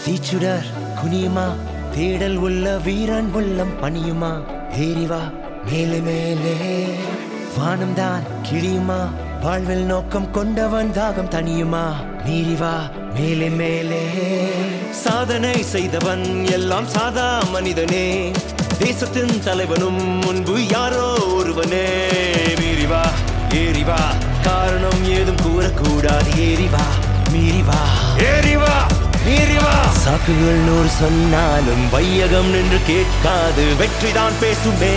தீச்சுடர் குனியுமா தேடல் உள்ள வீரன் உள்ளம் பணியுமா ஏறிவா மேலே மேலே வானம் தான் கிழியுமா வாழ்வில் நோக்கம் கொண்டவன் தாகம் தனியுமா மீறிவா மேலே மேலே சாதனை செய்தவன் எல்லாம் சாதா மனிதனே தேசத்தின் தலைவனும் முன்பு யாரோ ஒருவனே மீறிவா ஏறிவா காரணம் ஏதும் கூறக்கூடாது ஏறிவா மீறிவா ஏறிவா மீறிவா சாக்குகள் நூறு சொன்னாலும் வையகம் நின்று கேட்காது வெற்றிதான் பேசுமே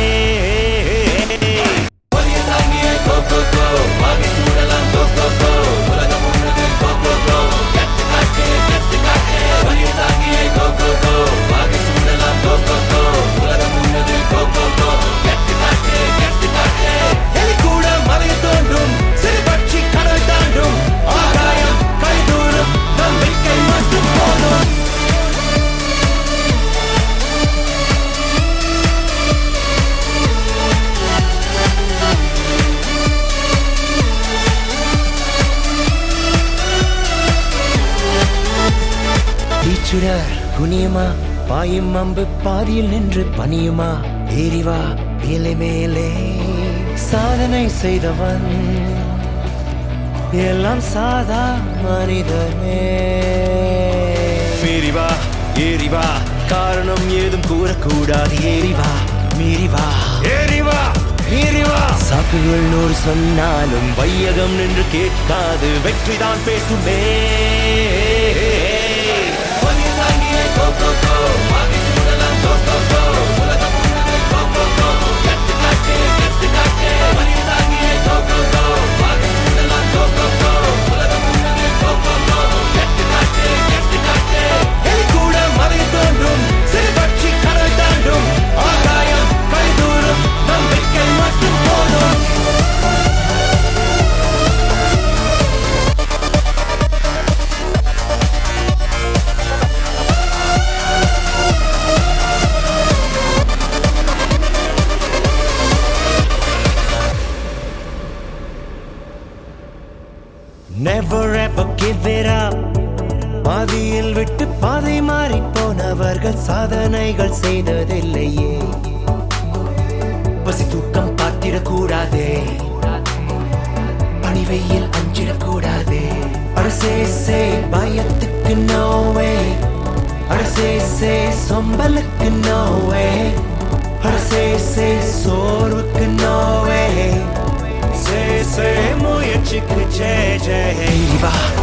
எலி கூட மலை தோன்றும் சிறு பட்சி கடல் தாண்டும் ஆகாயம் கைதூரும் நம்பிக்கை மட்டும் போதும் தீச்சுடர் குனியுமா பாயும் அம்பு பாதியில் நின்று பணியுமா ஏறிவா மேலே மேலே சாதனை செய்தவன் எல்லாம் சாதா மனிதனே மீறிவா ஏறிவா காரணம் ஏதும் கூறக்கூடாது ஏறிவா மீறிவா ஏறிவா மீறிவா சாக்குகள் நூறு சொன்னாலும் வையகம் நின்று கேட்காது வெற்றிதான் பேசுமே எலி கூட மலை தோன்றும் சிறு பட்சி கடல் தாண்டும் ஆகாயம் கைதூரும் நம்பிக்கை மட்டும் போதும் Never ever give it up பாதியில் விட்டு பாதை மாறி போனவர்கள் சாதனைகள் செய்ததில்லையே பசி தூக்கம் பார்த்திடக்கூடாதே பணிவையில் அஞ்சிடக்கூடாதே அரசே சே பயத்துக்கு நோவே அரசே சே சொம்பலுக்கு நோவே அரசே சே சோர்வுக்கு நோவே சே சே முயற்சிக்கு ஜெய ஜெய வா